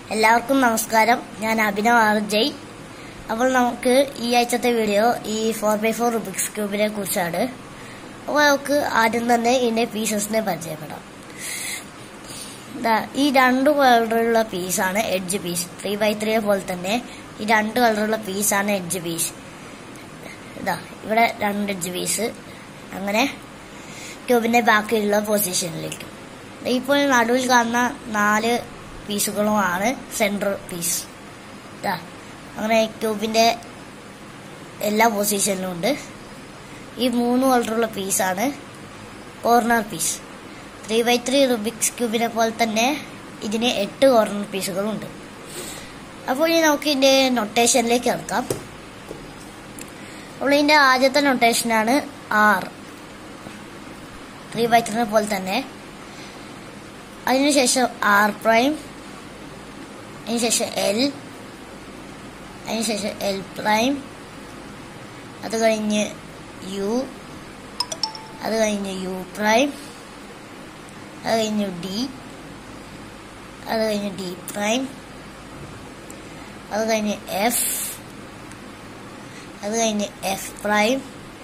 എല്ലാവർക്കും നമസ്കാരം ഞാൻ അഭിനവ് ആർ ജയ് അപ്പോൾ നമുക്ക് ഈ ആഴ്ചത്തെ വീഡിയോ ഈ ഫോർ ബൈ ഫോർ റുബിക്സ് ക്യൂബിനെ കുറിച്ചാണ് അപ്പോൾ നമുക്ക് ആദ്യം തന്നെ ഇതിന്റെ പീസസിനെ പരിചയപ്പെടാം ദാ ഈ രണ്ട് കളറുള്ള പീസാണ് എഡ്ജ് പീസ് ത്രീ ബൈ ത്രീയെ പോലെ തന്നെ ഈ രണ്ട് കളറുള്ള പീസാണ് എഡ്ജ് പീസ് ഇതാ ഇവിടെ രണ്ട് എഡ്ജ് പീസ് അങ്ങനെ ക്യൂബിന്റെ ബാക്കിയുള്ള പൊസിഷനിലേക്ക് ഇപ്പോൾ നടുവിൽ കാണുന്ന നാല് പീസുകളുമാണ് സെൻട്രൽ പീസ് ഇതാ അങ്ങനെ ക്യൂബിന്റെ എല്ലാ പൊസിഷനിലും ഉണ്ട് ഈ മൂന്ന് കളറുള്ള പീസാണ് corner piece three by three Rubik's ക്യൂബിനെ പോലെ തന്നെ ഇതിന് എട്ട് കോർണർ പീസുകളുണ്ട് അപ്പോൾ ഇനി നമുക്ക് ഇതിന്റെ നൊട്ടേഷനിലേക്ക് കിടക്കാം അപ്പോൾ ഇതിന്റെ ആദ്യത്തെ നൊട്ടേഷനാണ് ആർ ത്രീ ബൈ ത്രീനെ പോലെ തന്നെ അതിനുശേഷം ആർ പ്രൈം അതിനുശേഷം എൽ അതിനുശേഷം എൽ പ്രൈം അത് കഴിഞ്ഞ് യു അത് കഴിഞ്ഞ് യു പ്രൈം അത് കഴിഞ്ഞ് ഡി അത് കഴിഞ്ഞ് ഡി പ്രൈം അത് കഴിഞ്ഞ് എഫ് അത് കഴിഞ്ഞ് എഫ് പ്രൈം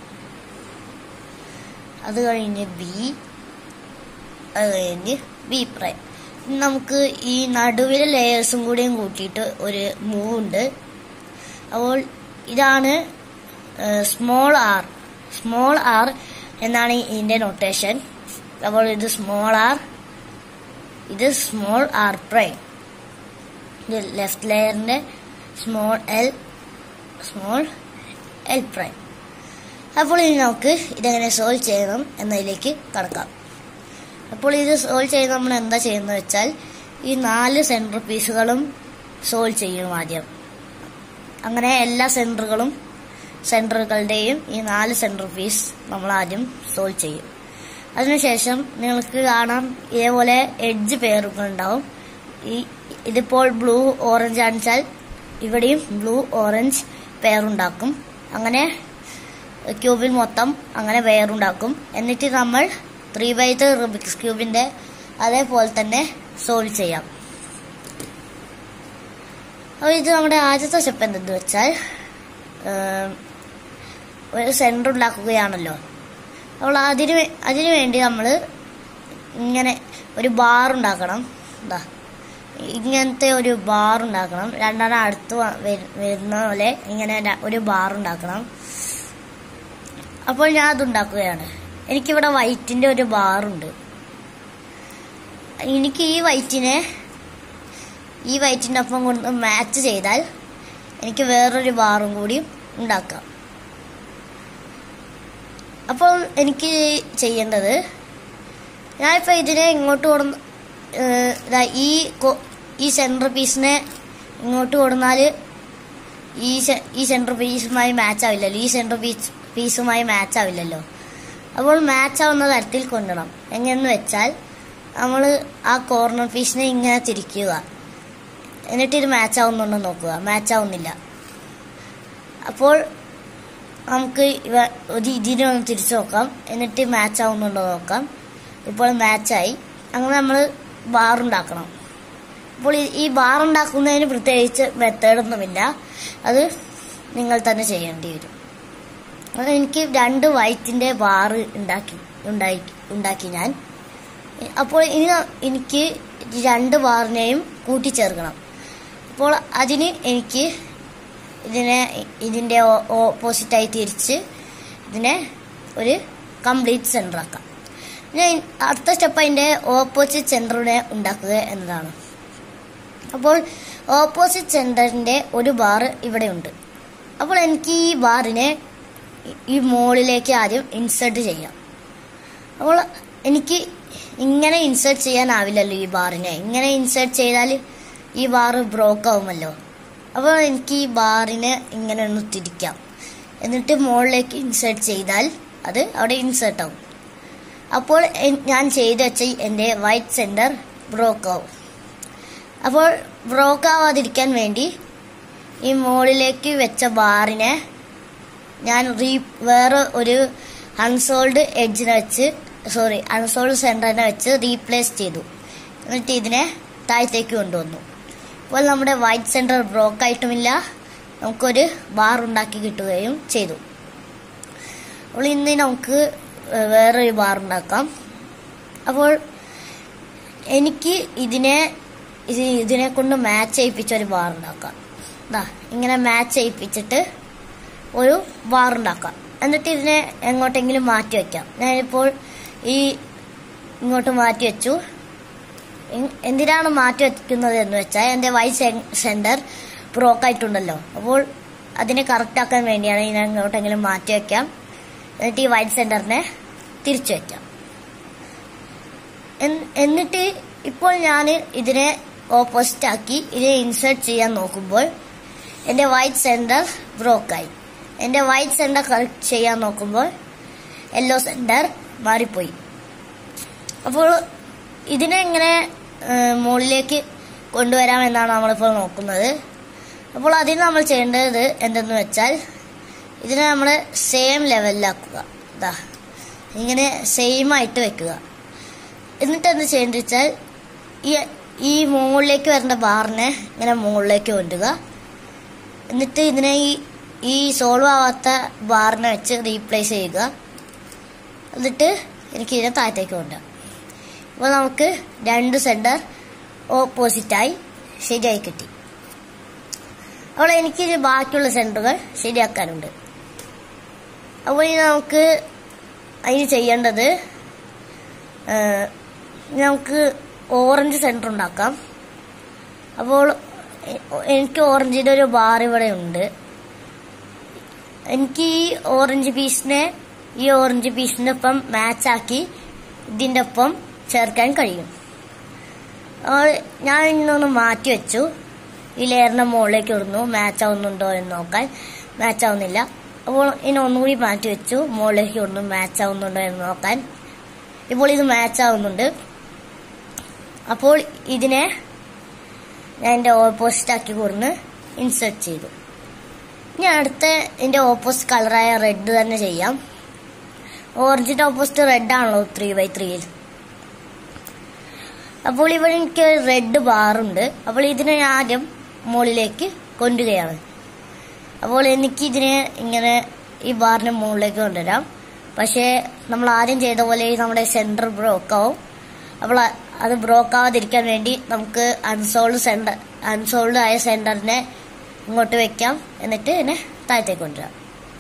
അത് കഴിഞ്ഞ് ബി അത് കഴിഞ്ഞ് ബി പ്രൈം നമുക്ക് ഈ നടുവിലെ ലെയേഴ്സും കൂടിയും കൂട്ടിയിട്ട് ഒരു മൂവ് ഉണ്ട് അപ്പോൾ ഇതാണ് സ്മോൾ ആർ സ്മോൾ ആർ എന്നാണ് ഇതിന്റെ നൊട്ടേഷൻ അപ്പോൾ ഇത് സ്മോൾ ആർ ഇത് സ്മോൾ ആർ പ്രൈം ഇത് ലെഫ്റ്റ് ലെയറിന്റെ small L small L prime അപ്പോൾ ഇനി നമുക്ക് ഇതെങ്ങനെ സോൾവ് ചെയ്യണം എന്നതിലേക്ക് കടക്കാം അപ്പോൾ ഇത് സോൾവ് ചെയ്ത് നമ്മൾ എന്താ ചെയ്യുന്നത് വെച്ചാൽ ഈ നാല് സെൻറ്റർ പീസുകളും സോൾവ് ചെയ്യണം ആദ്യം അങ്ങനെ എല്ലാ സെൻറ്ററുകളും സെൻറ്ററുകളുടെയും ഈ നാല് സെൻറ്റർ പീസ് നമ്മൾ ആദ്യം സോൾവ് ചെയ്യും അതിനുശേഷം നിങ്ങൾക്ക് കാണാം ഇതേപോലെ എഡ്ജ് പേരുകൾ ഉണ്ടാവും ഈ ഇതിപ്പോൾ ബ്ലൂ ഓറഞ്ച് ആണെച്ചാൽ ഇവിടെയും ബ്ലൂ ഓറഞ്ച് പേരുണ്ടാക്കും അങ്ങനെ ക്യൂബിൽ മൊത്തം അങ്ങനെ പേരുണ്ടാക്കും എന്നിട്ട് നമ്മൾ ത്രീ ബൈ ത്രീ റുബിക്സ് ക്യൂബിന്റെ അതേപോലെ തന്നെ സോൾവ് ചെയ്യാം അപ്പോൾ ഇത് നമ്മുടെ ആദ്യത്തെ സ്റ്റെപ്പ് എന്തെന്ന് വെച്ചാൽ ഒരു സെൻറ്റർ ഉണ്ടാക്കുകയാണല്ലോ അപ്പോൾ അതിന് അതിനു വേണ്ടി നമ്മൾ ഇങ്ങനെ ഒരു ബാർ ഉണ്ടാക്കണം എന്താ ഇങ്ങനത്തെ ഒരു ബാർ ഉണ്ടാക്കണം രണ്ടെണ്ണം അടുത്ത് വരുന്ന പോലെ ഇങ്ങനെ ഒരു ബാർ ഉണ്ടാക്കണം അപ്പോൾ ഞാൻ അതുണ്ടാക്കുകയാണ് എനിക്കിവിടെ വൈറ്റിന്റെ ഒരു ബാറുണ്ട് എനിക്ക് ഈ വൈറ്റിനെ ഈ വൈറ്റിന്റെ ഒപ്പം കൊണ്ട് മാച്ച് ചെയ്താൽ എനിക്ക് വേറൊരു ബാറും കൂടി ഉണ്ടാക്കാം അപ്പോൾ എനിക്ക് ചെയ്യേണ്ടത് ഞാനിപ്പോൾ ഇതിനെ ഇങ്ങോട്ട് കൊടു ഈ ഈ സെൻറ്റർ പീസിനെ ഇങ്ങോട്ട് കൊടുന്നാൽ ഈ ഈ സെൻറ്റർ പീസുമായി മാച്ച് ആവില്ലല്ലോ ഈ സെൻറ്റർ പീസ് പീസുമായി മാച്ച് ആവില്ലല്ലോ അപ്പോൾ മാച്ച് ആവുന്ന തരത്തിൽ കൊണ്ടുവരണം എങ്ങനെയെന്ന് വെച്ചാൽ നമ്മൾ ആ കോർണർ പീസിനെ ഇങ്ങനെ തിരിക്കുക എന്നിട്ട് ഇത് മാച്ച് ആവുന്നുണ്ടോ നോക്കുക മാച്ച് ആവുന്നില്ല അപ്പോൾ നമുക്ക് ഇവ ഒരു ഇതിനെ ഒന്ന് തിരിച്ചു നോക്കാം എന്നിട്ട് മാച്ച് ആവുന്നുണ്ടോ നോക്കാം ഇപ്പോൾ മാച്ചായി അങ്ങനെ നമ്മൾ ബാർ ഉണ്ടാക്കണം അപ്പോൾ ഈ ബാർ ഉണ്ടാക്കുന്നതിന് പ്രത്യേകിച്ച് മെത്തേഡൊന്നുമില്ല അത് നിങ്ങൾ തന്നെ ചെയ്യേണ്ടി വരും അത് എനിക്ക് രണ്ട് വൈറ്റിന്റെ ബാർ ഉണ്ടാക്കി ഉണ്ടായി ഉണ്ടാക്കി ഞാൻ അപ്പോൾ ഇനി എനിക്ക് രണ്ട് ബാറിനെയും കൂട്ടിച്ചേർക്കണം അപ്പോൾ അതിന് എനിക്ക് ഇതിനെ ഇതിന്റെ ഓപ്പോസിറ്റായി തിരിച്ച് ഇതിനെ ഒരു കംപ്ലീറ്റ് സെന്റർ ആക്കാം ഞാൻ അടുത്ത സ്റ്റെപ്പ് അതിന്റെ ഓപ്പോസിറ്റ് സെന്ററിനെ ഉണ്ടാക്കുക എന്നതാണ് അപ്പോൾ ഓപ്പോസിറ്റ് സെന്ററിന്റെ ഒരു ബാർ ഇവിടെ ഉണ്ട് അപ്പോൾ എനിക്ക് ഈ ബാറിനെ ഈ മോളിലേക്ക് ആദ്യം ഇൻസേർട്ട് ചെയ്യാം അപ്പോൾ എനിക്ക് ഇങ്ങനെ ഇൻസേർട്ട് ചെയ്യാനാവില്ലല്ലോ ഈ ബാറിനെ ഇങ്ങനെ ഇൻസേർട്ട് ചെയ്താൽ ഈ ബാർ ബ്രോക്ക് ആവുമല്ലോ അപ്പോൾ എനിക്ക് ഈ ബാറിനെ ഇങ്ങനെ ഒന്ന് തിരിക്കാം എന്നിട്ട് മുകളിലേക്ക് ഇൻസേർട്ട് ചെയ്താൽ അത് അവിടെ ഇൻസേർട്ട് ആവും അപ്പോൾ ഞാൻ ചെയ്തു വെച്ച എൻ്റെ വൈറ്റ് സെന്റർ ബ്രോക്ക് ആവും അപ്പോൾ ബ്രോക്ക് ആവാതിരിക്കാൻ വേണ്ടി ഈ മുകളിലേക്ക് വെച്ച ബാറിനെ ഞാൻ റീ വേറെ ഒരു അൺസോൾഡ് എഡ്ജിനെ വെച്ച് സോറി അൺസോൾഡ് സെന്ററിനെ വെച്ച് റീപ്ലേസ് ചെയ്തു എന്നിട്ട് ഇതിനെ താഴത്തേക്ക് കൊണ്ടുവന്നു അപ്പോൾ നമ്മുടെ വൈറ്റ് സെൻറ്റർ ബ്രോക്ക് ആയിട്ടുമില്ല നമുക്കൊരു ബാർ ഉണ്ടാക്കി കിട്ടുകയും ചെയ്തു അപ്പോൾ ഇന്ന് നമുക്ക് ഏഹ്, വേറൊരു ബാർ ഉണ്ടാക്കാം അപ്പോൾ എനിക്ക് ഇതിനെ ഇത് ഇതിനെ കൊണ്ട് മാച്ച് ചെയ്യിപ്പിച്ച ഒരു ബാർ ഉണ്ടാക്കാം ദാ ഇങ്ങനെ മാച്ച് ചെയ്യിപ്പിച്ചിട്ട് ഒരു ബാർ ഉണ്ടാക്കാം എന്നിട്ട് ഇതിനെ എങ്ങോട്ടെങ്കിലും മാറ്റി വെക്കാം ഞാനിപ്പോൾ ഈ ഇങ്ങോട്ട് മാറ്റി വെച്ചു എൻ- എന്തിനാണ് മാറ്റി വെക്കുന്നത് എന്ന് വെച്ചാൽ എൻ്റെ വൈ സെന്റർ ബ്രോക്ക് ആയിട്ടുണ്ടല്ലോ അപ്പോൾ അതിനെ കറക്റ്റ് ആക്കാൻ വേണ്ടിയാണ് ഞാൻ എങ്ങോട്ടെങ്കിലും മാറ്റി വെക്കാം എന്നിട്ട് ഈ വൈറ്റ് സെന്ററിനെ തിരിച്ചു വെക്കാം എൻ- എന്നിട്ട് ഇപ്പോൾ ഞാൻ ഇതിനെ ഓപ്പോസിറ്റ് ആക്കി ഇതിനെ ഇൻസേർട്ട് ചെയ്യാൻ നോക്കുമ്പോൾ എൻ്റെ വൈറ്റ് സെന്റർ ബ്രോക്കായി എൻ്റെ വൈറ്റ് സെന്റർ കറക്റ്റ് ചെയ്യാൻ നോക്കുമ്പോൾ യെല്ലോ സെന്റർ മാറിപ്പോയി അപ്പോൾ ഇതിനെ എങ്ങനെ ഏഹ്, മുകളിലേക്ക് കൊണ്ടുവരാമെന്നാണ് നമ്മളിപ്പോൾ നോക്കുന്നത് അപ്പോൾ അതിന് നമ്മൾ ചെയ്യേണ്ടത് എന്തെന്ന് വെച്ചാൽ ഇതിനെ നമ്മൾ സെയിം ലെവലിലാക്കുക ഇതാ ഇങ്ങനെ സെയിം ആയിട്ട് വെക്കുക എന്നിട്ട് എന്ത് ചെയ്യേണ്ടത് വെച്ചാൽ ഈ ഈ മുകളിലേക്ക് വരേണ്ട ബാറിനെ ഇങ്ങനെ മുകളിലേക്ക് കൊണ്ടുക എന്നിട്ട് ഇതിനെ ഈ ഈ സോൾവ് ആവാത്ത ബാറിനെ വെച്ച് റീപ്ലേസ് ചെയ്യുക എന്നിട്ട് എനിക്ക് ഇതിനെ താഴത്തേക്ക് കൊണ്ടുപോകാം അപ്പോൾ നമുക്ക് രണ്ട് സെന്റർ ഓപ്പോസിറ്റായി ശരിയായി കിട്ടി അപ്പോൾ എനിക്ക് ഇനി ബാക്കിയുള്ള സെന്ററുകൾ ശരിയാക്കാനുണ്ട് അപ്പോൾ ഇനി നമുക്ക് അതിന് ചെയ്യേണ്ടത് ഏഹ്, നമുക്ക് ഓറഞ്ച് സെന്റർ ഉണ്ടാക്കാം അപ്പോൾ എ- എനിക്ക് ഓറഞ്ചിന്റെ ഒരു ബാർ ഇവിടെ ഉണ്ട് എനിക്ക് ഈ ഓറഞ്ച് പീസിനെ ഈ ഓറഞ്ച് പീസിന്റെ ഒപ്പം മാച്ച് ആക്കി ഇതിന്റെ ഒപ്പം ചേർക്കാൻ കഴിയും അപ്പോൾ ഞാൻ ഇന്നൊന്ന് മാറ്റി വെച്ചു ഈ ലെയറിന്റെ മുകളിലേക്ക് ഇടുന്നു മാച്ച് ആവുന്നുണ്ടോ എന്ന് നോക്കാൻ മാച്ച് ആവുന്നില്ല അപ്പോൾ ഇനി ഒന്നുകൂടി മാറ്റി വെച്ചു മുകളിലേക്ക് ഇടുന്നു മാച്ച് ആവുന്നുണ്ടോ എന്ന് നോക്കാൻ ഇപ്പോൾ ഇത് മാച്ച് ആവുന്നുണ്ട് അപ്പോൾ ഇതിനെ ഞാൻ എൻ്റെ ഓപ്പോസിറ്റ് ആക്കി കൊടുന്ന് ഇൻസേർട്ട് ചെയ്തു ഇനി അടുത്ത ഇതിന്റെ ഓപ്പോസിറ്റ് കളറായ റെഡ് തന്നെ ചെയ്യാം ഓറഞ്ചിന്റെ ഓപ്പോസിറ്റ് റെഡ് ആണല്ലോ ത്രീ ബൈ ത്രീയിൽ അപ്പോൾ ഇവിടെ എനിക്ക് റെഡ് ബാറുണ്ട് അപ്പോൾ ഇതിനെ ഞാൻ ആദ്യം മുകളിലേക്ക് കൊണ്ടുകയാണ് അപ്പോൾ എനിക്ക് ഇതിനെ ഇങ്ങനെ ഈ ബാറിന്റെ മുകളിലേക്ക് കൊണ്ടുവരാം പക്ഷേ നമ്മൾ ആദ്യം ചെയ്ത പോലെ ഈ നമ്മുടെ സെന്റർ ബ്രോക്ക് ആവും അപ്പോൾ അ- അത് ബ്രോക്ക് ആവാതിരിക്കാൻ വേണ്ടി നമുക്ക് അൺസോൾഡ് സെന്റർ അൺസോൾഡ് ആയ സെന്ററിനെ ഇങ്ങോട്ട് വെക്കാം എന്നിട്ട് ഇതിനെ താഴത്തേക്ക് കൊണ്ടുവരാം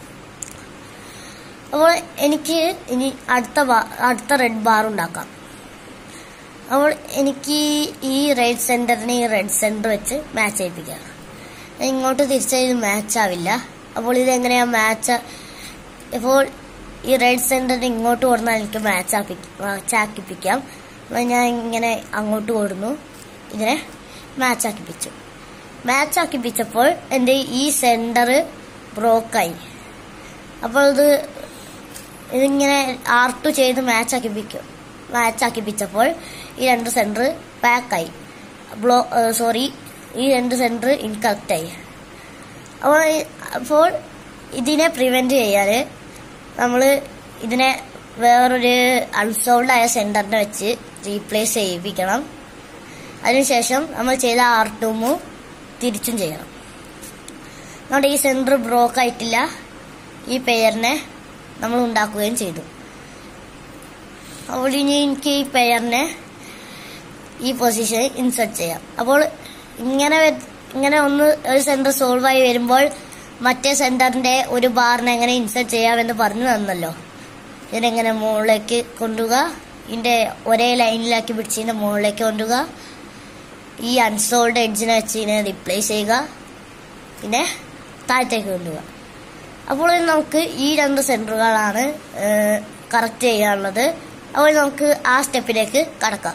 അപ്പോൾ എനിക്ക് ഇനി അടുത്ത ബാ- അടുത്ത റെഡ് ബാർ ഉണ്ടാക്കാം അപ്പോൾ എനിക്ക് ഈ റെഡ് സെന്ററിനെ ഈ റെഡ് സെന്റർ വെച്ച് മാച്ച് ചെയ്യിപ്പിക്കാം ഇങ്ങോട്ട് തിരിച്ചാൽ ഇത് മാച്ച് ആവില്ല അപ്പോൾ ഇത് എങ്ങനെയാ മാച്ച് ഇപ്പോൾ ഈ റെഡ് സെന്ററിന് ഇങ്ങോട്ട് കൊടുന്നാൽ എനിക്ക് മാച്ച് ആക്കി മാച്ച് ആക്കിപ്പിക്കാം അപ്പോൾ ഞാൻ ഇങ്ങനെ അങ്ങോട്ട് കൊടുന്നു ഇതിനെ മാച്ച് ആക്കിപ്പിച്ചു മാച്ച് ആക്കിപ്പിച്ചപ്പോൾ എൻ്റെ ഈ സെന്റർ ബ്രോക്കായി അപ്പോൾ ഇത് ഇതിങ്ങനെ ആർ ടു ചെയ്ത് മാച്ച് ആക്കിപ്പിക്കും മാച്ച് ആക്കിപ്പിച്ചപ്പോൾ ഈ രണ്ട് സെന്റർ പാക്കായി ബ്ലോ സോറി ഈ രണ്ട് സെന്റർ ഇൻകറക്റ്റായി അപ്പോൾ ഈ- അപ്പോൾ ഇതിനെ പ്രിവെന്റ് ചെയ്യാൻ നമ്മൾ ഇതിനെ വേറൊരു അൺസോൾഡ് ആയ സെന്ററിനെ വെച്ച് റീപ്ലേസ് ചെയ്യിപ്പിക്കണം അതിനുശേഷം നമ്മൾ ചെയ്ത ആർ ടൂമു തിരിച്ചും ചെയ്യണം നമ്മുടെ ഈ സെന്റർ ബ്രോക്ക് ആയിട്ടില്ല ഈ പെയറിനെ നമ്മൾ ഉണ്ടാക്കുകയും ചെയ്തു അപ്പോൾ ഇനി എനിക്ക് ഈ പെയറിനെ ഈ പൊസിഷനിൽ ഇൻസെർട്ട് ചെയ്യാം അപ്പോൾ ഇങ്ങനെ വെ- ഇങ്ങനെ ഒന്ന് ഒരു സെന്റർ സോൾവ് ആയി വരുമ്പോൾ മറ്റേ സെന്ററിന്റെ ഒരു ബാറിനെ എങ്ങനെ ഇൻസെർട്ട് ചെയ്യാമെന്ന് പറഞ്ഞു തന്നല്ലോ ഇതിനെങ്ങനെ മുകളിലേക്ക് കൊണ്ടുപോവുക ഇതിന്റെ ഒരേ ലൈനിലാക്കി പിടിച്ച് ഇതിന്റെ മുകളിലേക്ക് കൊണ്ടുപോവുക ഈ അൺസോൾഡ് എഡ്ജിനെ വെച്ച് ഇതിനെ റീപ്ലേസ് ചെയ്യുക പിന്നെ താഴത്തേക്ക് കൊണ്ടുപോവുക അപ്പോൾ ഇനി നമുക്ക് ഈ രണ്ട് സെന്ററുകളാണ് കറക്റ്റ് ചെയ്യാനുള്ളത് അപ്പോൾ നമുക്ക് ആ സ്റ്റെപ്പിലേക്ക് കടക്കാം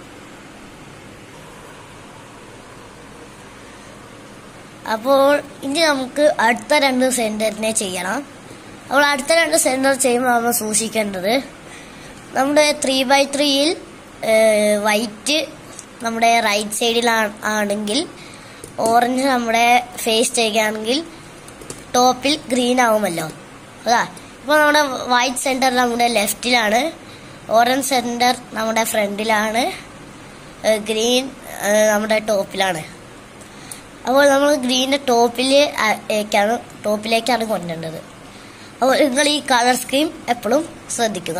അപ്പോൾ ഇനി നമുക്ക് അടുത്ത രണ്ട് സെന്ററിനെ ചെയ്യണം അപ്പോൾ അടുത്ത രണ്ട് സെന്റർ ചെയ്യുമ്പോൾ നമ്മൾ സൂക്ഷിക്കേണ്ടത് നമ്മുടെ ത്രീ ബൈ ത്രീയിൽ വൈറ്റ് നമ്മുടെ റൈറ്റ് സൈഡിൽ ആണെങ്കിൽ ഓറഞ്ച് നമ്മുടെ ഫേസ് ചെയ്യുകയാണെങ്കിൽ ടോപ്പിൽ ഗ്രീൻ ആവുമല്ലോ അതാ ഇപ്പോൾ നമ്മുടെ വൈറ്റ് സെന്റർ നമ്മുടെ ലെഫ്റ്റിലാണ് ഓറഞ്ച് സെന്റർ നമ്മുടെ ഫ്രണ്ടിലാണ് ഗ്രീൻ നമ്മുടെ ടോപ്പിലാണ് അപ്പോൾ നമ്മൾ ഗ്രീനിൻ്റെ ടോപ്പിലേക്കാണ് ടോപ്പിലേക്കാണ് കൊണ്ടുവരേണ്ടത് അപ്പോൾ നിങ്ങൾ ഈ കളർ സ്കീം എപ്പോഴും ശ്രദ്ധിക്കുക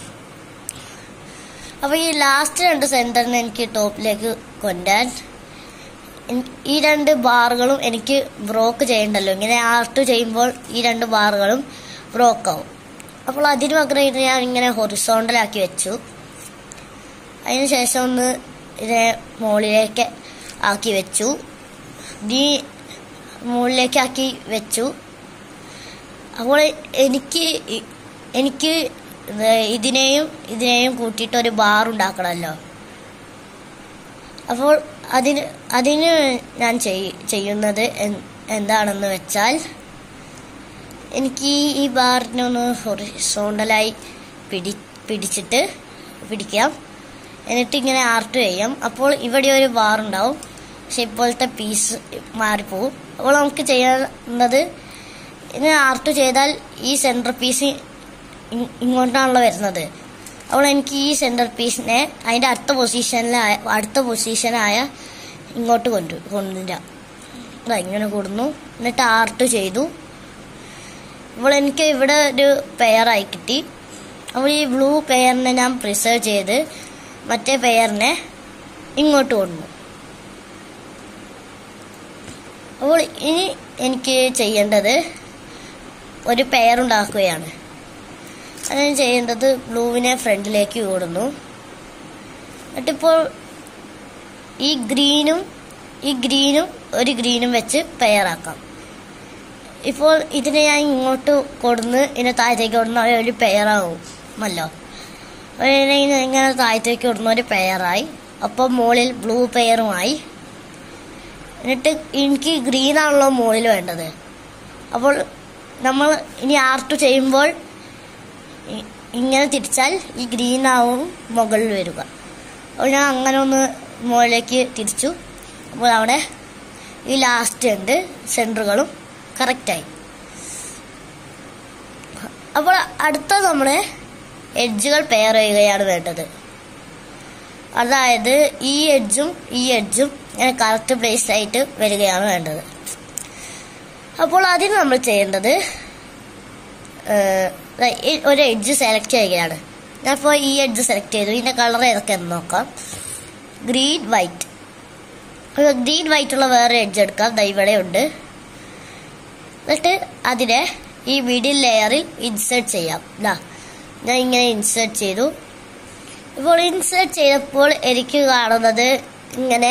അപ്പോൾ ഈ ലാസ്റ്റ് രണ്ട് സെൻറ്ററിന് എനിക്ക് ടോപ്പിലേക്ക് കൊണ്ടുവരാൻ എൻ- ഈ രണ്ട് ബാറുകളും എനിക്ക് ബ്രോക്ക് ചെയ്യണ്ടല്ലോ ഇങ്ങനെ ആർട്ട് ചെയ്യുമ്പോൾ ഈ രണ്ട് ബാറുകളും ബ്രോക്ക് ആവും അപ്പോൾ അതിന് പകരം ഞാൻ ഇങ്ങനെ ഹൊറിസോണ്ടലാക്കി വെച്ചു അതിനുശേഷം ഒന്ന് ഇതിനെ മുകളിലേക്ക് ആക്കി വെച്ചു നീ മുകളിലേക്ക് ആക്കി വെച്ചു അപ്പോൾ എനിക്ക് ഇ- എനിക്ക് ഇത് ഇതിനെയും ഇതിനെയും കൂട്ടിയിട്ട് ഒരു ബാർ ഉണ്ടാക്കണമല്ലോ അപ്പോൾ അതിന് അതിന് ഞാൻ ചെയ്- ചെയ്യുന്നത് എൻ- എന്താണെന്ന് വെച്ചാൽ എനിക്ക് ഈ- ഈ ബാറിനെ ഒന്ന് ഹൊറിസോണ്ടലായി പിടി പിടിച്ചിട്ട് പിടിക്കാം എന്നിട്ട് ഇങ്ങനെ ആർട്ട് ചെയ്യാം അപ്പോൾ ഇവിടെ ഒരു ബാർ ഉണ്ടാവും പക്ഷെ ഇപ്പോഴത്തെ പീസ് മാറിപ്പോവും അപ്പോൾ നമുക്ക് ചെയ്യുന്നത് ഇങ്ങനെ ആർട്ട് ചെയ്താൽ ഈ സെൻറ്റർ പീസ് ഇ- ഇങ്ങോട്ടാണല്ലോ വരുന്നത് അപ്പോൾ എനിക്ക് ഈ സെൻറ്റർ പീസിനെ അതിൻ്റെ അടുത്ത പൊസിഷനിലായ അടുത്ത പൊസിഷനായ ഇങ്ങോട്ട് കൊണ്ടു കൊണ്ടുവരാം ദാ ഇങ്ങനെ കൊടുന്നു എന്നിട്ട് ആർട്ട് ചെയ്തു അപ്പോൾ എനിക്ക് ഇവിടെ ഒരു പെയറായി കിട്ടി അപ്പോൾ ഈ ബ്ലൂ പെയറിനെ ഞാൻ പ്രിസർവ് ചെയ്ത് മറ്റേ പെയറിനെ ഇങ്ങോട്ട് കൊണ്ടു അപ്പോൾ ഇനി എനിക്ക് ചെയ്യേണ്ടത് ഒരു പെയർ ഉണ്ടാക്കുകയാണ് അത് ഞാൻ ചെയ്യേണ്ടത് ബ്ലൂവിനെ ഫ്രണ്ടിലേക്ക് ഓടുന്നു എന്നിട്ടിപ്പോൾ ഈ ഗ്രീനും ഈ ഗ്രീനും ഒരു ഗ്രീനും വെച്ച് പെയറാക്കാം ഇപ്പോൾ ഇതിനെ ഞാൻ ഇങ്ങോട്ട് കൊടുന്ന് ഇതിനെ താഴത്തേക്ക് കൊടുന്ന ഒരു പെയറാവുമല്ലോ അപ്പോൾ ഇതിനെ ഇങ്ങനെ ഇങ്ങനെ താഴത്തേക്ക് കൊടുന്ന ഒരു പെയറായി അപ്പോൾ മുകളിൽ ബ്ലൂ പെയറുമായി എന്നിട്ട് എനിക്ക് ഗ്രീൻ ആണല്ലോ മുകളിൽ വേണ്ടത് അപ്പോൾ നമ്മൾ ഇനി ആർട്ട് ചെയ്യുമ്പോൾ ഇ- ഇങ്ങനെ തിരിച്ചാൽ ഈ ഗ്രീൻ ആവും മുകളിൽ വരിക അപ്പോൾ ഞാൻ അങ്ങനെ ഒന്ന് മുകളിലേക്ക് തിരിച്ചു അപ്പോൾ അവിടെ ഈ ലാസ്റ്റ് ഉണ്ട് സെൻറ്ററുകളും കറക്റ്റായി അപ്പോൾ അടുത്ത നമ്മൾ എഡ്ജുകൾ പെയർ ചെയ്യുകയാണ് വേണ്ടത് അതായത് ഈ എഡ്ജും ഈ എഡ്ജും ഇങ്ങനെ കറക്റ്റ് പ്ലേസിലായിട്ട് വരികയാണ് വേണ്ടത് അപ്പോൾ അതിന് നമ്മൾ ചെയ്യേണ്ടത് ഏഹ്, ദാ ഈ ഒരു എഡ്ജ് സെലക്ട് ചെയ്യുകയാണ് ഞാനിപ്പോൾ ഈ എഡ്ജ് സെലക്ട് ചെയ്തു ഇതിൻ്റെ കളർ ഏതൊക്കെയാണെന്ന് നോക്കാം ഗ്രീൻ വൈറ്റ് അപ്പോൾ ഗ്രീൻ വൈറ്റ് ഉള്ള വേറെ എഡ്ജ് എടുക്കാം ദാ ഇവിടെ ഉണ്ട് എന്നിട്ട് അതിനെ ഈ മിഡിൽ ലെയറിൽ ഇൻസേർട്ട് ചെയ്യാം ദാ ഞാൻ ഇങ്ങനെ ഇൻസേർട്ട് ചെയ്തു ഇപ്പോൾ ഇൻസേർട്ട് ചെയ്തപ്പോൾ എനിക്ക് കാണുന്നത് ഇങ്ങനെ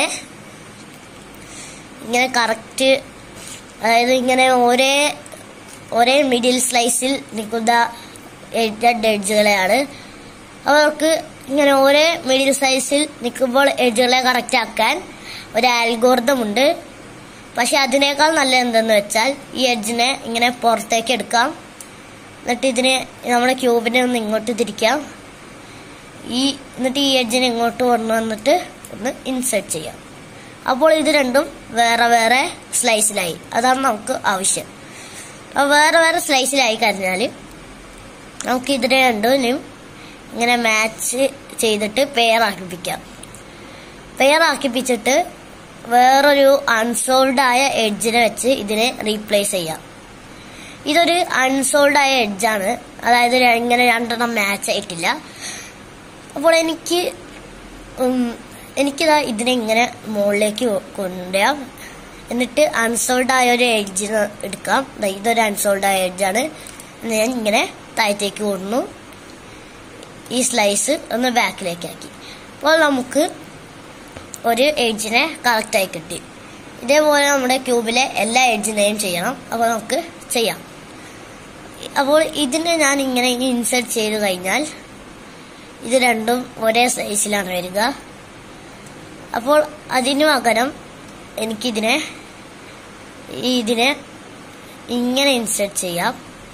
ഇങ്ങനെ കറക്റ്റ് അതായത് ഇങ്ങനെ ഒരേ ഒരേ മിഡിൽ സ്ലൈസിൽ നിൽക്കുന്ന എ- രണ്ട് എഡ്ജുകളെയാണ് അവർക്ക് ഇങ്ങനെ ഒരേ മിഡിൽ സൈസിൽ നിൽക്കുമ്പോൾ എഡ്ജുകളെ കറക്റ്റ് ആക്കാൻ ഒരു ആൽഗോർദം ഉണ്ട് പക്ഷെ അതിനേക്കാൾ നല്ല എന്തെന്ന് വെച്ചാൽ ഈ എഡ്ജിനെ ഇങ്ങനെ പുറത്തേക്ക് എടുക്കാം എന്നിട്ട് ഇതിനെ നമ്മുടെ ക്യൂബിനെ ഒന്ന് ഇങ്ങോട്ട് തിരിക്കാം ഈ എന്നിട്ട് ഈ എഡ്ജിനെ ഇങ്ങോട്ട് കൊണ്ടുവന്നിട്ട് ഒന്ന് ഇൻസേർട്ട് ചെയ്യാം അപ്പോൾ ഇത് രണ്ടും വേറെ വേറെ സ്ലൈസിലായി അതാണ് നമുക്ക് ആവശ്യം അപ്പോൾ വേറെ വേറെ സ്ലൈസിലായി കഴിഞ്ഞാൽ നമുക്ക് ഇതിനെ രണ്ടിനും ഇങ്ങനെ മാച്ച് ചെയ്തിട്ട് പെയർ ആക്കിപ്പിക്കാം പെയർ ആക്കിപ്പിച്ചിട്ട് വേറൊരു അൺസോൾഡ് ആയ എഡ്ജിനെ വെച്ച് ഇതിനെ റീപ്ലേസ് ചെയ്യാം ഇതൊരു അൺസോൾഡ് ആയ എഡ്ജാണ് അതായത് ര- ഇങ്ങനെ രണ്ടെണ്ണം മാച്ച് ആയിട്ടില്ല അപ്പോൾ എനിക്ക് ഉം, എനിക്കിതാ ഇതിനെ ഇങ്ങനെ മുകളിലേക്ക് കൊ- കൊണ്ടുവരാം എന്നിട്ട് അൺസോൾഡ് ആയ ഒരു എഡ്ജിന് എടുക്കാം ദാ ഇതൊരു അൺസോൾഡ് ആയ എഡ്ജാണ് ഞാൻ ഇങ്ങനെ താഴത്തേക്ക് കൊണ്ടു ഈ സ്ലൈസ് ഒന്ന് ബാക്കിലേക്ക് ആക്കി അപ്പോൾ നമുക്ക് ഒരു എഡ്ജിനെ കറക്റ്റായി കിട്ടി ഇതേപോലെ നമ്മുടെ ക്യൂബിലെ എല്ലാ എഡ്ജിനെയും ചെയ്യണം അപ്പോൾ നമുക്ക് ചെയ്യാം അപ്പോൾ ഇതിനെ ഞാൻ ഇങ്ങനെ ഇൻസേർട്ട് ചെയ്ത് കഴിഞ്ഞാൽ ഇത് രണ്ടും ഒരേ സൈസിലാണ് വരിക അപ്പോൾ അതിനു പകരം എനിക്കിതിനെ ഈ ഇതിനെ ഇങ്ങനെ ഇൻസേർട്ട് ചെയ്യാം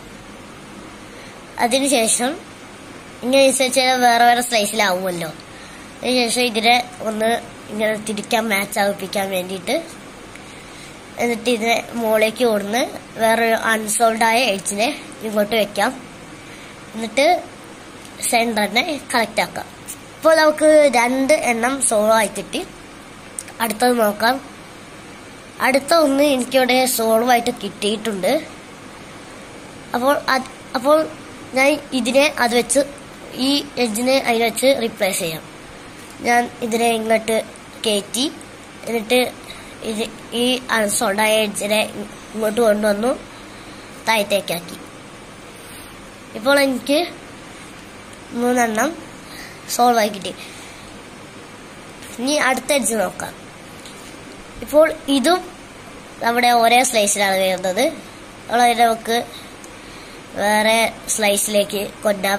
അതിനുശേഷം ഇങ്ങനെ ഇൻസേർട്ട് ചെയ്താൽ വേറെ വേറെ സ്ലൈസിലാവുമല്ലോ അതിനുശേഷം ഇതിനെ ഒന്ന് ഇങ്ങനെ തിരിക്കാൻ മാച്ച് ആവിപ്പിക്കാൻ വേണ്ടിയിട്ട് എന്നിട്ട് ഇതിനെ മുകളിലേക്ക് ഓടുന്ന് വേറൊരു അൺസോൾഡ് ആയ എഡ്ജിനെ ഇങ്ങോട്ട് വെക്കാം എന്നിട്ട് സെൻറ്ററിനെ കളക്ട് ആക്കാം ഇപ്പോൾ നമുക്ക് രണ്ട് എണ്ണം സോളോ ആയി കിട്ടി അടുത്തത് നോക്കാം അടുത്ത ഒന്ന് എനിക്കിവിടെ സോൾവ് ആയിട്ട് കിട്ടിയിട്ടുണ്ട് അപ്പോൾ അത് അപ്പോൾ ഞാൻ ഇതിനെ അത് വെച്ച് ഈ എഡ്ജിനെ അതിന് വെച്ച് റീപ്ലേസ് ചെയ്യാം ഞാൻ ഇതിനെ ഇങ്ങോട്ട് കയറ്റി എന്നിട്ട് ഇത് ഈ അൺസോൾഡായ എഡ്ജിനെ ഇങ്ങോട്ട് കൊണ്ടുവന്നു താഴത്തേക്കാക്കി ഇപ്പോൾ എനിക്ക് മൂന്നെണ്ണം സോൾവ് ആയി കിട്ടി ഇനി അടുത്ത എഡ്ജ് നോക്കാം ഇപ്പോൾ ഇതും നമ്മുടെ ഒരേ സ്ലൈസിലാണ് വരുന്നത് വളരെ നമുക്ക് വേറെ സ്ലൈസിലേക്ക് കൊണ്ടാം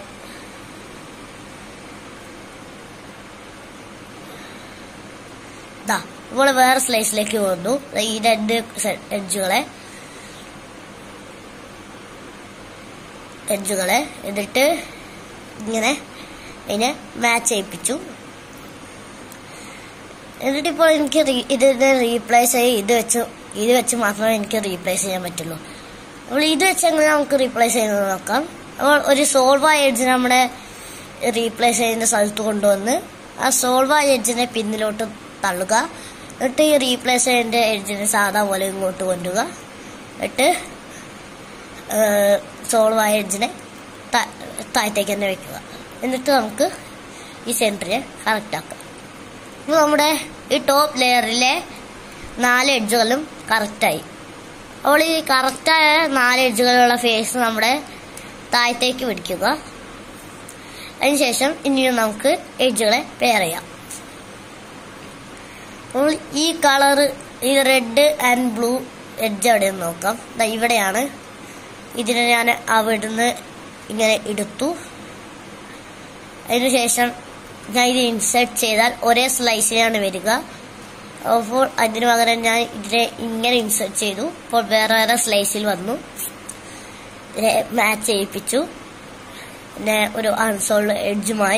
ദാ ഇപ്പോൾ വേറെ സ്ലൈസിലേക്ക് വന്നു ദാ ഈ രണ്ട് എഡ്ജുകളെ എഡ്ജുകളെ എന്നിട്ട് ഇങ്ങനെ അതിനെ മാച്ച് ചെയ്യിപ്പിച്ചു എന്നിട്ട് ഇപ്പോൾ എനിക്ക് റീ- ഇതിനെ റീപ്ലേസ് ചെയ്ത് ഇത് വെച്ച് ഇത് വെച്ച് മാത്രമേ എനിക്ക് റീപ്ലേസ് ചെയ്യാൻ പറ്റുള്ളൂ അപ്പോൾ ഇത് വെച്ച് എങ്ങനെ നമുക്ക് റീപ്ലേസ് ചെയ്യുന്നത് നോക്കാം അപ്പോൾ ഒരു സോൾവായ എഡ്ജ് നമ്മുടെ റീപ്ലേസ് ചെയ്യുന്ന സ്ഥലത്ത് കൊണ്ടുവന്ന് ആ സോൾവായ എഡ്ജിനെ പിന്നിലോട്ട് തള്ളുക എന്നിട്ട് ഈ റീപ്ലേസ് ചെയ്യേണ്ട എഡ്ജിനെ സാധാ പോലെ ഇങ്ങോട്ട് കൊണ്ടുക എന്നിട്ട് സോൾവായ എഡ്ജിനെ ത- താഴത്തേക്ക് തന്നെ വെക്കുക എന്നിട്ട് നമുക്ക് ഈ സെൻറ്ററിനെ കറക്റ്റ് ആക്കാം ഇപ്പോൾ നമ്മുടെ ഈ ടോപ്പ് ലെയറിലെ നാല് എഡ്ജുകളും കറക്റ്റായി അപ്പോൾ ഈ കറക്റ്റായ നാല് എഡ്ജുകളുള്ള ഫേസ് നമ്മുടെ താഴത്തേക്ക് പിടിക്കുക അതിനുശേഷം ഇനിയും നമുക്ക് എഡ്ജുകളെ പെയർ ചെയ്യാം അപ്പോൾ ഈ കളറ് ഈ റെഡ് ആൻഡ് ബ്ലൂ എഡ്ജ് എവിടെയെന്ന് നോക്കാം ദാ ഇവിടെയാണ് ഇതിനെ ഞാൻ അവിടുന്ന് ഇങ്ങനെ എടുത്തു അതിനുശേഷം ഞാൻ ഇത് ഇൻസേർട്ട് ചെയ്താൽ ഒരേ സ്ലൈസിലാണ് വരിക അപ്പോൾ അതിന് പകരം ഞാൻ ഇതിനെ ഇങ്ങനെ ഇൻസേർട്ട് ചെയ്തു അപ്പോൾ വേറെ വേറെ സ്ലൈസിൽ വന്നു ഇതിനെ മാച്ച് ചെയ്യിപ്പിച്ചു പിന്നെ ഒരു അൺസോൾഡ് എഡ്ജുമായി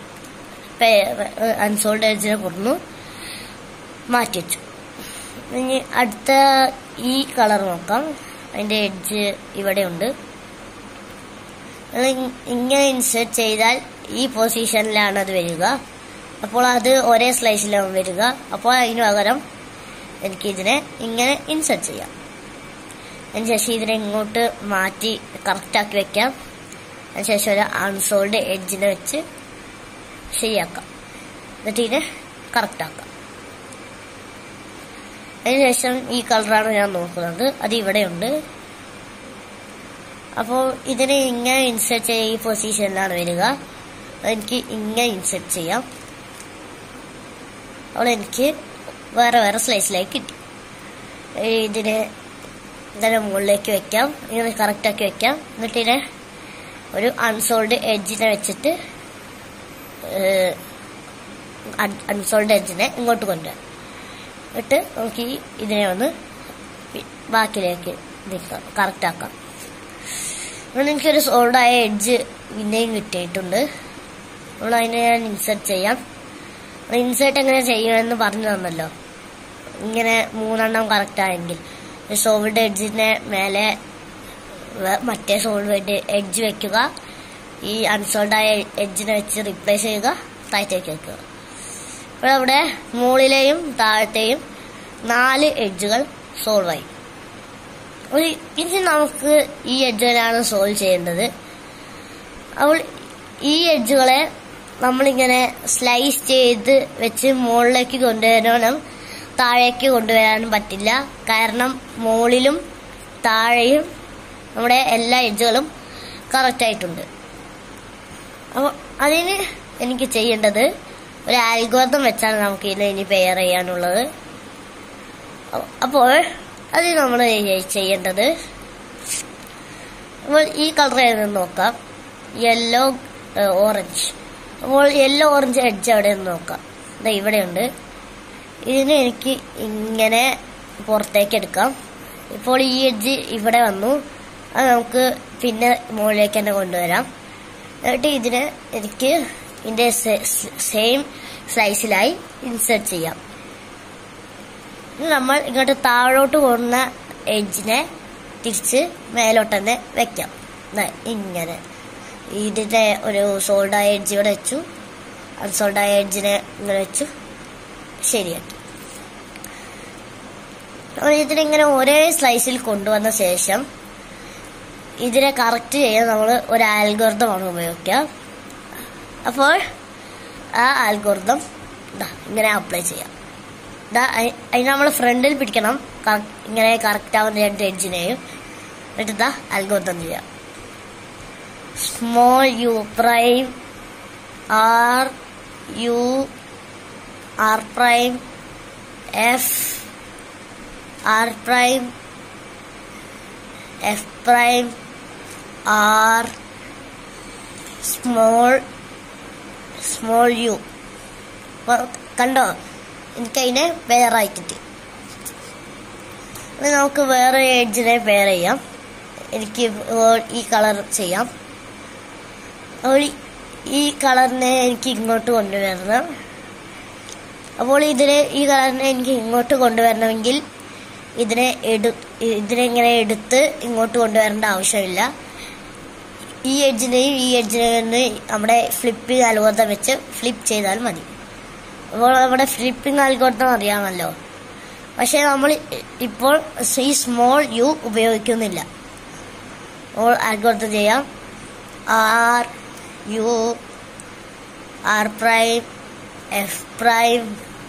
അൺസോൾഡ് എഡ്ജിനെ കൊടുന്നു മാറ്റി വെച്ചു ഇനി അടുത്ത ഈ കളർ നോക്കാം അതിന്റെ എഡ്ജ് ഇവിടെയുണ്ട് അത് ഇ- ഇങ്ങനെ ഇൻസേർട്ട് ചെയ്താൽ ഈ പൊസിഷനിലാണ് അത് വരിക അപ്പോൾ അത് ഒരേ സ്ലൈസിലാണ് വരിക അപ്പോൾ അതിന് പകരം എനിക്ക് ഇതിനെ ഇങ്ങനെ ഇൻസേർട്ട് ചെയ്യാം അതിനുശേഷം ഇതിനെ ഇങ്ങോട്ട് മാറ്റി കറക്റ്റാക്കി വെക്കാം അതിനുശേഷം ഒരു അൺസോൾഡ് എഡ്ജിനെ വെച്ച് ശരിയാക്കാം എന്നിട്ട് ഇതിനെ കറക്റ്റാക്കാം അതിനുശേഷം ഈ കളറാണ് ഞാൻ നോക്കുന്നത് അത് ഇവിടെയുണ്ട് അപ്പോൾ ഇതിനെ ഇങ്ങനെ ഇൻസെർട്ട് ചെയ്യ ഈ പൊസിഷനിലാണ് വരിക എനിക്ക് ഇങ്ങനെ ഇൻസെർട്ട് ചെയ്യാം അപ്പോൾ എനിക്ക് വേറെ വേറെ സ്ലൈസിലേക്ക് കിട്ടി ഏ, ഇതിനെ ഇതിനെ മുകളിലേക്ക് വെക്കാം ഇങ്ങനെ കറക്റ്റാക്കി വെക്കാം എന്നിട്ട് ഇതിനെ ഒരു അൺസോൾഡ് എഡ്ജിനെ വെച്ചിട്ട് അൺസോൾഡ് എഡ്ജിനെ ഇങ്ങോട്ട് കൊണ്ടുവരാം എന്നിട്ട് നമുക്ക് ഈ ഇതിനെ ഒന്ന് പി- ബാക്കിലേക്ക് നീക്കാം കറക്റ്റാക്കാം അങ്ങനെ എനിക്കൊരു സോൾഡായ എഡ്ജ് പിന്നെയും കിട്ടിയിട്ടുണ്ട് അപ്പോൾ അതിനെ ഞാൻ ഇൻസേർട്ട് ചെയ്യാം ഇൻസേർട്ട് എങ്ങനെ ചെയ്യുമെന്ന് പറഞ്ഞു തന്നല്ലോ ഇങ്ങനെ മൂന്നെണ്ണം കറക്റ്റ് ആയെങ്കിൽ സോൾഡ് എഡ്ജിന്റെ മേലെ വേ- മറ്റേ സോൾഡ് എഡ്ജ് വെക്കുക ഈ അൺസോൾഡ് ആയ എഡ്ജിനെ വെച്ച് റീപ്ലേസ് ചെയ്യുക താഴത്തേക്ക് വെക്കുക ഇപ്പോൾ അവിടെ മുകളിലെയും താഴത്തെയും നാല് എഡ്ജുകൾ സോൾവ് ആയി അപ്പോൾ ഇനി നമുക്ക് ഈ എഡ്ജുകളാണ് സോൾവ് ചെയ്യേണ്ടത് അപ്പോൾ ഈ എഡ്ജുകളെ നമ്മളിങ്ങനെ സ്ലൈസ് ചെയ്ത് വെച്ച് മുകളിലേക്ക് കൊണ്ടുവരാനും താഴേക്ക് കൊണ്ടുവരാനും പറ്റില്ല കാരണം മുകളിലും താഴെയും നമ്മുടെ എല്ലാ എഡ്ജുകളും കറക്റ്റ് ആയിട്ടുണ്ട് അപ്പോൾ അതിന് എനിക്ക് ചെയ്യേണ്ടത് ഒരു ആൽഗോർദം വെച്ചാണ് നമുക്ക് ഇതിനെ ഇനി പെയർ ചെയ്യാനുള്ളത് അ- അപ്പോൾ അത് നമ്മൾ ചെയ്യേണ്ടത് അപ്പോൾ ഈ കളർ ഏതെന്ന് നോക്കാം യെല്ലോ ഓറഞ്ച് അപ്പോൾ യെല്ലോ ഓറഞ്ച് എഡ്ജ് എവിടെയെന്ന് നോക്കാം ദാ ഇവിടെയുണ്ട് ഇതിനെ എനിക്ക് ഇങ്ങനെ പുറത്തേക്ക് എടുക്കാം ഇപ്പോൾ ഈ എഡ്ജ് ഇവിടെ വന്നു അത് നമുക്ക് പിന്നെ മുകളിലേക്ക് തന്നെ കൊണ്ടുവരാം എന്നിട്ട് ഇതിനെ എനിക്ക് ഇതിന്റെ സെയിം സൈസിലായി ഇൻസേർട്ട് ചെയ്യാം ഇനി നമ്മൾ ഇങ്ങോട്ട് താഴോട്ട് പോകുന്ന എഡ്ജിനെ തിരിച്ച് മേലോട്ട് തന്നെ വെക്കാം ദാ ഇങ്ങനെ ഇതിന്റെ ഒരു സോൾഡായ എഡ്ജ് ഇവിടെ വെച്ചു അൺസോൾഡായ എഡ്ജിനെ ഇങ്ങനെ വെച്ചു ശരിയാക്കി നമ്മൾ ഇതിനിങ്ങനെ ഒരേ സ്ലൈസിൽ കൊണ്ടുവന്ന ശേഷം ഇതിനെ കറക്റ്റ് ചെയ്യാൻ നമ്മൾ ഒരു ആൽഗോർദമാണ് ഉപയോഗിക്കുക അപ്പോൾ ആ ആൽഗോർദം ഇങ്ങനെ അപ്ലൈ ചെയ്യാം ദാ അയി- അതിന് നമ്മൾ ഫ്രണ്ടിൽ പിടിക്കണം കറ- ഇങ്ങനെ കറക്റ്റ് ആവുന്ന രണ്ട് എഡ്ജിനെയും എന്നിട്ട് ദാ അൽഗോർദം ചെയ്യാം small U prime R U R prime F R prime F prime R small small U കണ്ടോ എനിക്കതിനെ പേരായി കിട്ടി ഇനി നമുക്ക് വേറെ എഡ്ജിനെ പെയർ ചെയ്യാം എനിക്ക് ഈ കളർ ചെയ്യാം അപ്പോൾ ഈ- ഈ കളറിനെ എനിക്ക് ഇങ്ങോട്ട് കൊണ്ടുവരണം അപ്പോൾ ഇതിനെ ഈ കളറിനെ എനിക്ക് ഇങ്ങോട്ട് കൊണ്ടുവരണമെങ്കിൽ ഇതിനെ എടു ഇതിനെ ഇങ്ങനെ എടുത്ത് ഇങ്ങോട്ട് കൊണ്ടുവരേണ്ട ആവശ്യമില്ല ഈ എഡ്ജിനെയും ഈ എഡ്ജിനെയും നമ്മുടെ ഫ്ലിപ്പിംഗ് അൽഗോരിതം വെച്ച് ഫ്ലിപ്പ് ചെയ്താൽ മതി അപ്പോൾ നമ്മുടെ ഫ്ലിപ്പിംഗ് അൽഗോരിതം അറിയാമല്ലോ പക്ഷേ നമ്മൾ ഇപ്പോൾ ഈ സ്മോൾ യു ഉപയോഗിക്കുന്നില്ല അപ്പോൾ അൽഗോരിതം ചെയ്യാം R U R prime F prime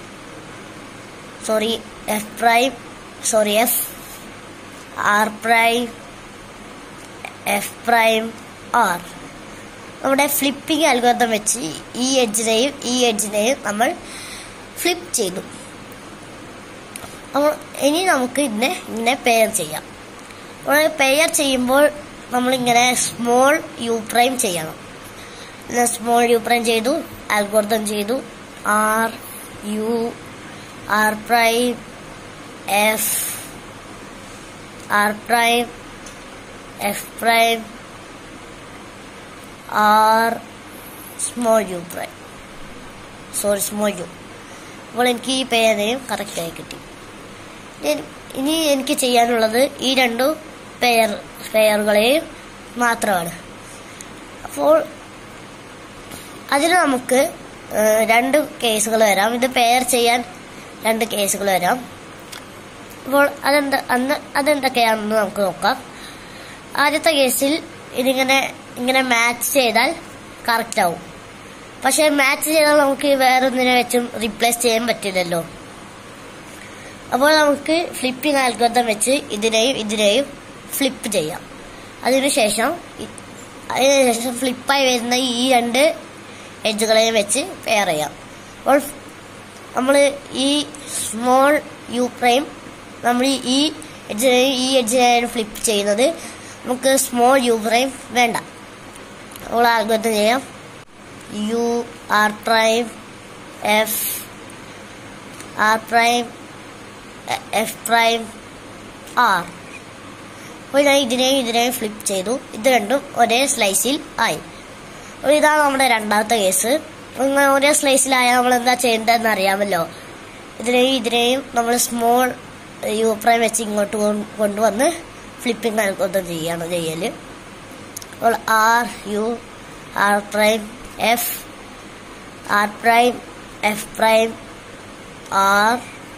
sorry F prime sorry F R prime F prime R നമ്മുടെ ഫ്ലിപ്പിംഗ് അൽഗോരിതം വെച്ച് ഈ എഡ്ജിനെയും ഈ എഡ്ജിനെയും നമ്മൾ ഫ്ലിപ്പ് ചെയ്തു അപ്പോൾ ഇനി നമുക്ക് ഇതിനെ ഇങ്ങനെ പെയർ ചെയ്യാം അപ്പോൾ പെയർ ചെയ്യുമ്പോൾ നമ്മളിങ്ങനെ സ്മോൾ യു പ്രൈം ചെയ്യണം സ്മോൾ യു പ്രൈം ചെയ്തു അൽഗോരിതം ചെയ്തു R U R prime F R prime F prime R small U prime sorry small U അപ്പോൾ എനിക്ക് ഈ പേരും കറക്റ്റായി കിട്ടി ഇനി- ഇനി എനിക്ക് ചെയ്യാനുള്ളത് ഈ രണ്ടു പെയർ പെയറുകളെയും മാത്രമാണ് അപ്പോൾ അതിന് നമുക്ക് ഏഹ്, രണ്ട് കേസുകൾ വരാം ഇത് പെയർ ചെയ്യാൻ രണ്ട് കേസുകൾ വരാം അപ്പോൾ അതെന്താ അന്ന് അതെന്തൊക്കെയാണെന്ന് നമുക്ക് നോക്കാം ആദ്യത്തെ കേസിൽ ഇതിങ്ങനെ ഇങ്ങനെ മാച്ച് ചെയ്താൽ കറക്റ്റ് ആവും പക്ഷെ മാച്ച് ചെയ്താൽ നമുക്ക് വേറൊന്നിനെ വെച്ചും റീപ്ലേസ് ചെയ്യാൻ പറ്റില്ലല്ലോ അപ്പോൾ നമുക്ക് ഫ്ലിപ്പിംഗ് ആൽഗോരിതം വെച്ച് ഇതിനെയും ഇതിനെയും ഫ്ലിപ്പ് ചെയ്യാം അതിനുശേഷം ഇ- അതിനുശേഷം ഫ്ലിപ്പായി വരുന്ന ഈ രണ്ട് എഡ്ജുകളെയും വെച്ച് പെയർ ചെയ്യാം അപ്പോൾ നമ്മൾ ഈ സ്മോൾ യു പ്രൈം നമ്മൾ ഈ എഡ്ജിനെയും ഈ എഡ്ജിനെയും ഫ്ലിപ്പ് ചെയ്യുന്നത് നമുക്ക് സ്മോൾ യു പ്രൈം വേണ്ട അപ്പോൾ ആൽഗോരിതം ചെയ്യാം U R prime F R prime F prime R അപ്പോൾ ഞാൻ ഇതിനെയും ഇതിനെയും ഫ്ലിപ്പ് ചെയ്തു ഇത് രണ്ടും ഒരേ സ്ലൈസിൽ ആയി അപ്പോൾ ഇതാണ് നമ്മുടെ രണ്ടാമത്തെ കേസ് ഇങ്ങനെ ഒരേ സ്ലൈസിലായാൽ നമ്മൾ എന്താ ചെയ്യേണ്ടതെന്ന് അറിയാമല്ലോ ഇതിനെയും ഇതിനെയും നമ്മൾ സ്മോൾ യു പ്രൈം വെച്ച് ഇങ്ങോട്ട് കൊ- കൊണ്ടുവന്ന് ഫ്ലിപ്പിംഗ് അൽഗോരിതം ചെയ്യാണ് ചെയ്യല് അപ്പോൾ R U R prime F R prime F prime R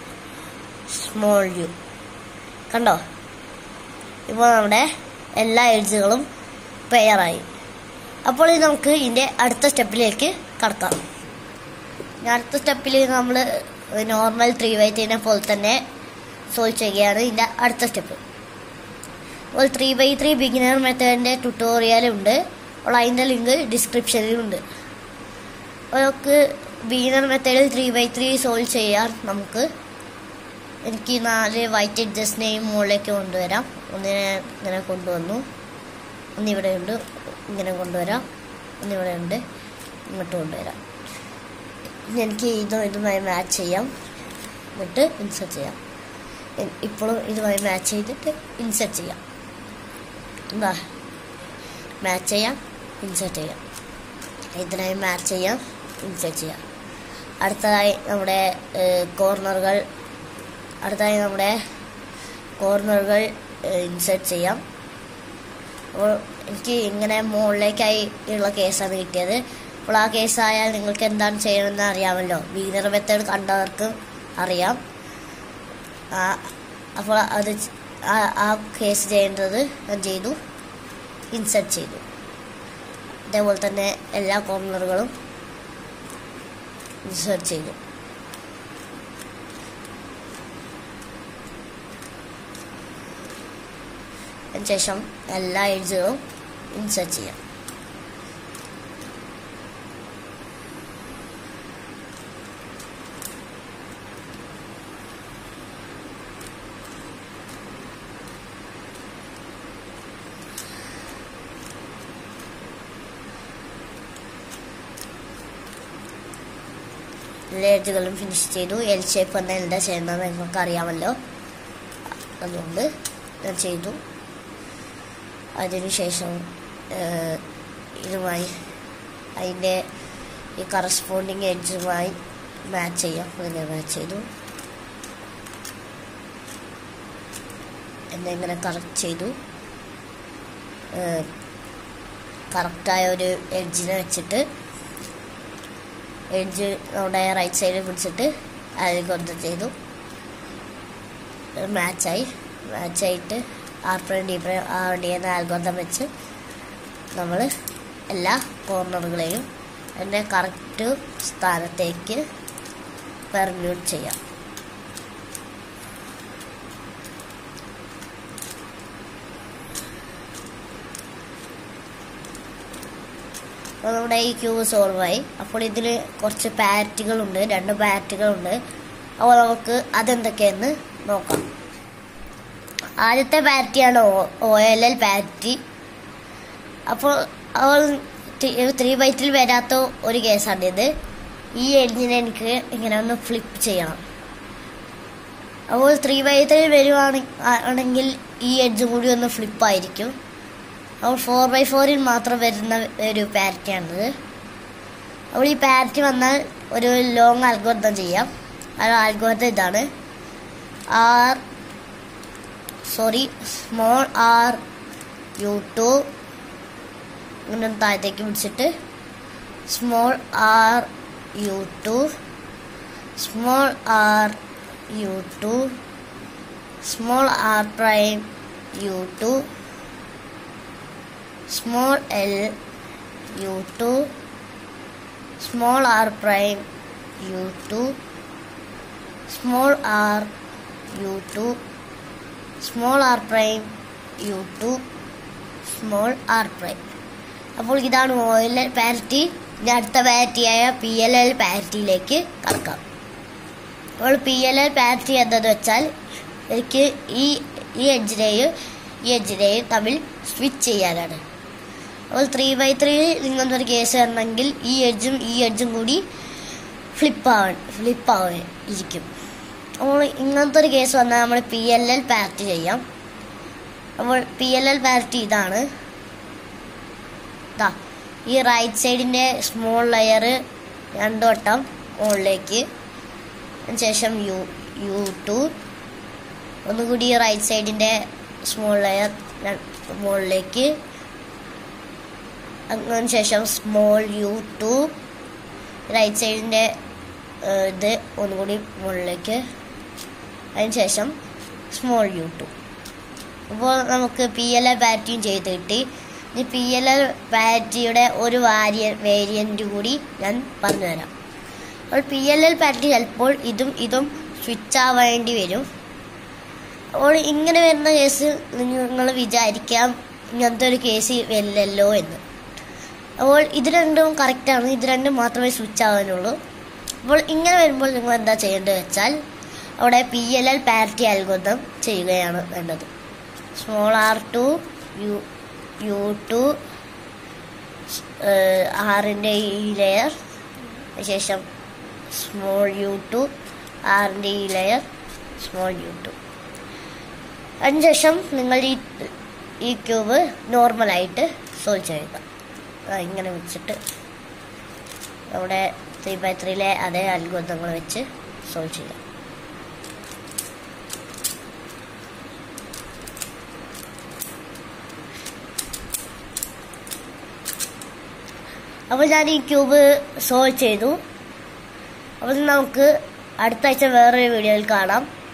small U കണ്ടോ ഇപ്പോൾ നമ്മുടെ എല്ലാ എഡ്ജുകളും പെയറായി അപ്പോൾ ഇത് നമുക്ക് ഇതിൻ്റെ അടുത്ത സ്റ്റെപ്പിലേക്ക് കടക്കാം ഇനി അടുത്ത സ്റ്റെപ്പിൽ നമ്മൾ നോർമൽ ത്രീ വൈറ്റിനെ പോലെ തന്നെ സോൾവ് ചെയ്യുകയാണ് ഇതിൻ്റെ അടുത്ത സ്റ്റെപ്പ് അപ്പോൾ ത്രീ ബൈ ത്രീ ബിഗിനർ മെത്തേഡിൻ്റെ ട്യൂട്ടോറിയലുണ്ട് അപ്പോൾ അതിൻ്റെ ലിങ്ക് ഡിസ്ക്രിപ്ഷനിലുണ്ട് അപ്പോൾ നമുക്ക് ബിഗിനർ മെത്തേഡിൽ ത്രീ ബൈ ത്രീ സോൾവ് ചെയ്യാൻ നമുക്ക് എനിക്ക് നാല് വൈറ്റ് എഡ്ജസിനെയും മുകളിലേക്ക് കൊണ്ടുവരാം ഒന്നിനെ ഇങ്ങനെ കൊണ്ടുവന്നു ഒന്നിവിടെ ഉണ്ട് ഇങ്ങനെ കൊണ്ടുവരാം ഒന്നിവിടെ ഉണ്ട് ഇങ്ങോട്ട് കൊണ്ടുവരാം ഇനി എനിക്ക് ഇതും ഇതുമായി മാച്ച് ചെയ്യാം എന്നിട്ട് ഇൻസെർട്ട് ചെയ്യാം ഇ- ഇപ്പോഴും ഇതുമായി മാച്ച് ചെയ്തിട്ട് ഇൻസെർട്ട് ചെയ്യാം എന്താ മാച്ച് ചെയ്യാം ഇൻസെർട്ട് ചെയ്യാം ഇതിനായി മാച്ച് ചെയ്യാം ഇൻസെർട്ട് ചെയ്യാം അടുത്തതായി നമ്മുടെ കോർണറുകൾ അടുത്തതായി നമ്മുടെ കോർണറുകൾ ഇൻസെർട്ട് ചെയ്യാം അപ്പോൾ എനിക്ക് ഇങ്ങനെ മുകളിലേക്കായി ഉള്ള കേസാണ് കിട്ടിയത് അപ്പോൾ ആ കേസായാൽ നിങ്ങൾക്ക് എന്താണ് ചെയ്യണമെന്ന് അറിയാമല്ലോ ബീനർ മെത്തേഡ് കണ്ടവർക്ക് അറിയാം ആ അപ്പോൾ അത് ച- ആ- ആ കേസ് ചെയ്യേണ്ടത് ഞാൻ ചെയ്തു ഇൻസെർട്ട് ചെയ്തു അതേപോലെ തന്നെ എല്ലാ കോർണറുകളും ഇൻസേർട്ട് ചെയ്തു അതിനുശേഷം എല്ലാ എഡ്ജുകളും ഇൻസേർട്ട് ചെയ്യാം എല്ലാ എഡ്ജുകളും ഫിനിഷ് ചെയ്തു എൽ ഷേപ്പ് എന്ന എന്താ ചെയ്യുന്നത് നിങ്ങൾക്ക് അറിയാമല്ലോ അതുകൊണ്ട് ഞാൻ ചെയ്തു അതിനുശേഷം ഏഹ്, ഇതുമായി അതിൻ്റെ ഈ കറസ്പോണ്ടിങ് എഡ്ജുമായി മാച്ച് ചെയ്യാം അങ്ങനെ മാച്ച് ചെയ്തു എന്നിങ്ങനെ കറക്റ്റ് ചെയ്തു കറക്റ്റായ ഒരു എഡ്ജിനെ വെച്ചിട്ട് എഡ്ജ് നമ്മുടെ റൈറ്റ് സൈഡിൽ പിടിച്ചിട്ട് അതിൽ കൊണ്ട് ചെയ്തു മാച്ചായി മാച്ചായിട്ട് R prime D prime R D എന്ന ആൽഗോന്തം വെച്ച് നമ്മൾ എല്ലാ കോർണറുകളെയും അതിൻ്റെ കറക്റ്റ് സ്ഥാനത്തേക്ക് പെർമ്യൂട്ട് ചെയ്യാം അപ്പോൾ നമ്മുടെ ഈ ക്യൂബ് സോൾവ് ആയി അപ്പോൾ ഇതിൽ കുറച്ച് പാറ്റുകളുണ്ട് രണ്ട് പാറ്റുകളുണ്ട് അപ്പോൾ നമുക്ക് അതെന്തൊക്കെയെന്ന് നോക്കാം ആദ്യത്തെ പാറ്റിയാണ് ഒ എൽ എൽ പാറ്റി അപ്പോൾ അവൾ ത്രീ ബൈറ്റിൽ വരാത്ത ഒരു കേസാണിത് ഈ എഡ്ജിനെ എനിക്ക് ഇങ്ങനെ ഒന്ന് ഫ്ലിപ്പ് ചെയ്യണം അപ്പോൾ ത്രീ ബൈറ്റിൽ വരുവാണെങ്കിൽ ആണെങ്കിൽ ഈ എഡ്ജ് കൂടി ഒന്ന് ഫ്ലിപ്പായിരിക്കും അപ്പോൾ ഫോർ ബൈ ഫോറിൽ മാത്രം വരുന്ന ഒരു പാരറ്റിയാണിത് അപ്പോൾ ഈ പാരറ്റി വന്നാൽ ഒരു ലോങ് അൽഗോരിതം ചെയ്യാം ആ അൽഗോരിതം ഇതാണ് R sorry small R U two ഇങ്ങനെ ഒന്ന് താഴത്തേക്ക് പിടിച്ചിട്ട് small R U two small R U two small R prime U two small l u2 small r prime u2 small r u2 small r prime u2 small r prime അപ്പോൾ ഇതാണ് oil parity ഇനി അടുത്ത പാരിറ്റിയായ P L L പാരിറ്റിയിലേക്ക് കടക്കാം അപ്പോൾ P L L parity എന്തെന്ന് വെച്ചാൽ എനിക്ക് ഈ ഈ എഡ്ജിനെയും ഈ എഡ്ജിനെയും തമ്മിൽ സ്വിച്ച് ചെയ്യാനാണ് അപ്പോൾ ത്രീ ബൈ ത്രീ ഇങ്ങനത്തെ ഒരു കേസ് വരണമെങ്കിൽ ഈ എഡ്ജും ഈ എഡ്ജും കൂടി ഫ്ലിപ്പ് ആവാൻ ഫ്ലിപ്പ് ആവാൻ ഇരിക്കും അപ്പോൾ ഇങ്ങനത്തെ ഒരു കേസ് വന്നാൽ നമ്മൾ പി എൽ എൽ പാരറ്റി ചെയ്യാം അപ്പോൾ പി എൽ എൽ പാരറ്റി ഇതാണ് ഇതാ ഈ റൈറ്റ് സൈഡിൻ്റെ സ്മോൾ ലെയർ രണ്ടു വട്ടം മുകളിലേക്ക് ശേഷം യു യു ടു ഒന്നുകൂടി റൈറ്റ് സൈഡിൻ്റെ സ്മോൾ ലെയർ മുകളിലേക്ക് അതിന് ശേഷം സ്മോൾ യു ടു റൈറ്റ് സൈഡിൻ്റെ ഇത് ഒന്നുകൂടി മുകളിലേക്ക് അതിനുശേഷം സ്മോൾ യു ടു അപ്പോൾ നമുക്ക് പി എൽ എൽ ബാറ്റിയും ചെയ്ത് കിട്ടി ഇനി പി എൽ എൽ ബാറ്റിയുടെ ഒരു വാരിയ വേരിയൻ്റ് കൂടി ഞാൻ പറഞ്ഞുതരാം അപ്പോൾ പി എൽ എൽ ബാറ്റി ചിലപ്പോൾ ഇതും ഇതും സ്വിച്ച് ആവേണ്ടി വരും അപ്പോൾ ഇങ്ങനെ വരുന്ന കേസ് നിങ്ങൾ വിചാരിക്കാം ഇങ്ങനത്തെ ഒരു കേസ് വരില്ലല്ലോ എന്ന് അപ്പോൾ ഇത് രണ്ടും കറക്റ്റാണ് ഇത് രണ്ടും മാത്രമേ സ്വിച്ച് ആവാനുള്ളൂ അപ്പോൾ ഇങ്ങനെ വരുമ്പോൾ നിങ്ങൾ എന്താ ചെയ്യേണ്ടത് വെച്ചാൽ അവിടെ P L L parity algorithm ചെയ്യുകയാണ് വേണ്ടത് small R two U U two ആറിൻ്റെ ഈ ലെയർ ശേഷം സ്മോൾ യു ടു ആറിൻ്റെ ഈ ലെയർ സ്മോൾ യു ടു അതിനുശേഷം നിങ്ങൾ ഈ ഈ ക്യൂബ് നോർമലായിട്ട് സോൾവ് ചെയ്യുക ആ, ഇങ്ങനെ വെച്ചിട്ട് അവിടെ ത്രീ ബൈ ത്രീയിലെ അതേ അൽഗോരിതങ്ങൾ വെച്ച് സോൾവ് ചെയ്യാം അപ്പോൾ ഞാൻ ഈ ക്യൂബ് സോൾവ് ചെയ്തു അപ്പോൾ നമുക്ക് അടുത്ത ആഴ്ച വേറൊരു വീഡിയോയിൽ കാണാം